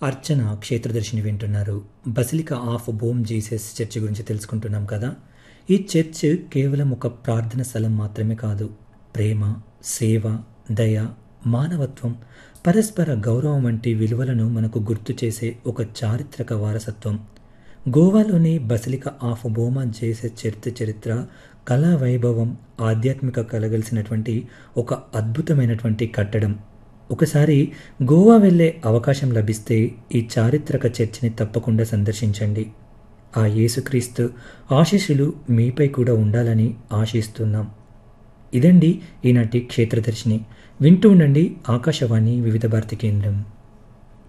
అర్చన క్షేత్రదర్శిని వింటున్నారు basilica of Bom Jesus church గురించి తెలుసుకుంటున్నాం కదా ఈ చర్చ్ కేవలం ఒక ప్రార్థన స్థలం మాత్రమే కాదు ప్రేమ సేవ దయ మానవత్వం పరస్పర గౌరవం వంటి విలువలను మనకు గుర్తు చేసే ఒక చారిత్రక వారసత్వం గోవాలోని బసిలిక ఆఫ్ బోమా చేసే చరిత్ర చరిత్ర కళా వైభవం ఆధ్యాత్మిక కలగలిసినటువంటి ఒక అద్భుతమైనటువంటి కట్టడం ఒకసారి గోవా వెళ్ళే అవకాశం లభిస్తే ఈ చారిత్రక చర్చిని తప్పకుండా సందర్శించండి ఆ యేసుక్రీస్తు ఆశీస్సులు మీపై కూడా ఉండాలని ఆశిస్తున్నాం ఇదండి ఈనాటి క్షేత్రదర్శిని వింటూ ఉండండి ఆకాశవాణి వివిధ భారతి కేంద్రం